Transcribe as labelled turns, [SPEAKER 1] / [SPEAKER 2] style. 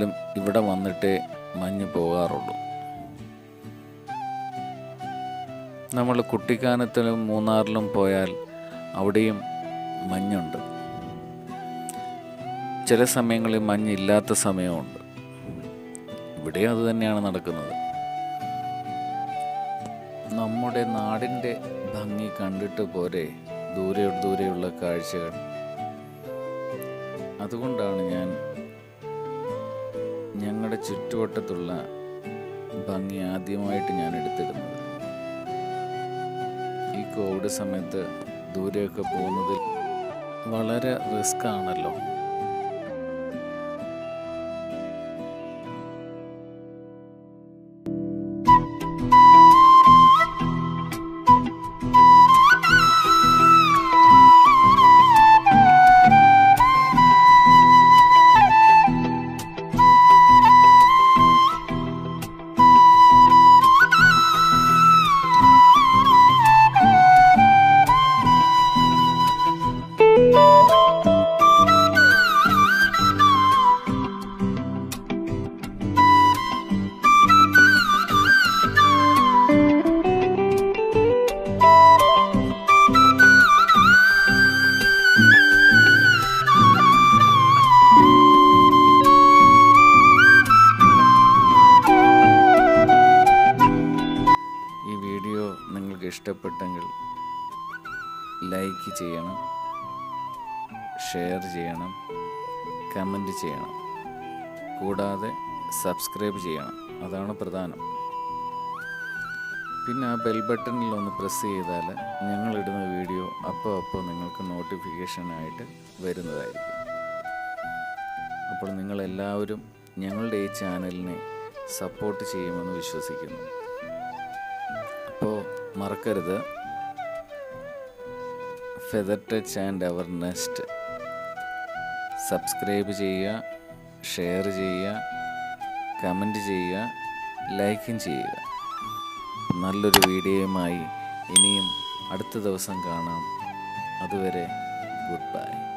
[SPEAKER 1] എങ്കിലും ഇവിടെ വന്നിട്ടേ മഞ്ഞ് പോകാറുള്ളൂ നമ്മൾ കുട്ടിക്കാനത്തിലും മൂന്നാറിലും പോയാൽ അവിടെയും മഞ്ഞുണ്ട് ചില സമയങ്ങളിൽ മഞ്ഞില്ലാത്ത സമയമുണ്ട് ഇവിടെ അത് തന്നെയാണ് നടക്കുന്നത് നമ്മുടെ നാടിൻ്റെ ഭംഗി കണ്ടിട്ട് പോരെ ദൂരെ ദൂരെയുള്ള കാഴ്ചകൾ അതുകൊണ്ടാണ് ഞാൻ ഞങ്ങളുടെ ചുറ്റുവട്ടത്തുള്ള ഭംഗി ആദ്യമായിട്ട് ഞാൻ എടുത്തിടുന്നത് ഈ കോവിഡ് സമയത്ത് ദൂരെയൊക്കെ പോകുന്നതിൽ വളരെ റിസ്ക് ആണല്ലോ ഈ വീഡിയോ നിങ്ങൾക്ക് ഇഷ്ടപ്പെട്ടെങ്കിൽ ലൈക്ക് ചെയ്യണം ഷെയർ ചെയ്യണം കമൻറ്റ് ചെയ്യണം കൂടാതെ സബ്സ്ക്രൈബ് ചെയ്യണം അതാണ് പ്രധാനം പിന്നെ ആ ബെൽ ബട്ടണിൽ ഒന്ന് പ്രസ് ചെയ്താൽ ഞങ്ങളിടുന്ന വീഡിയോ അപ്പോൾ അപ്പോൾ നിങ്ങൾക്ക് നോട്ടിഫിക്കേഷനായിട്ട് വരുന്നതായിരിക്കും അപ്പോൾ നിങ്ങളെല്ലാവരും ഞങ്ങളുടെ ഈ ചാനലിനെ സപ്പോർട്ട് ചെയ്യുമെന്ന് വിശ്വസിക്കുന്നു അപ്പോൾ മറക്കരുത് feather touch and our nest subscribe ചെയ്യുക ഷെയർ ചെയ്യുക കമൻറ്റ് ചെയ്യുക ലൈക്കും ചെയ്യുക നല്ലൊരു വീഡിയോയുമായി ഇനിയും അടുത്ത ദിവസം കാണാം അതുവരെ ഗുഡ് ബൈ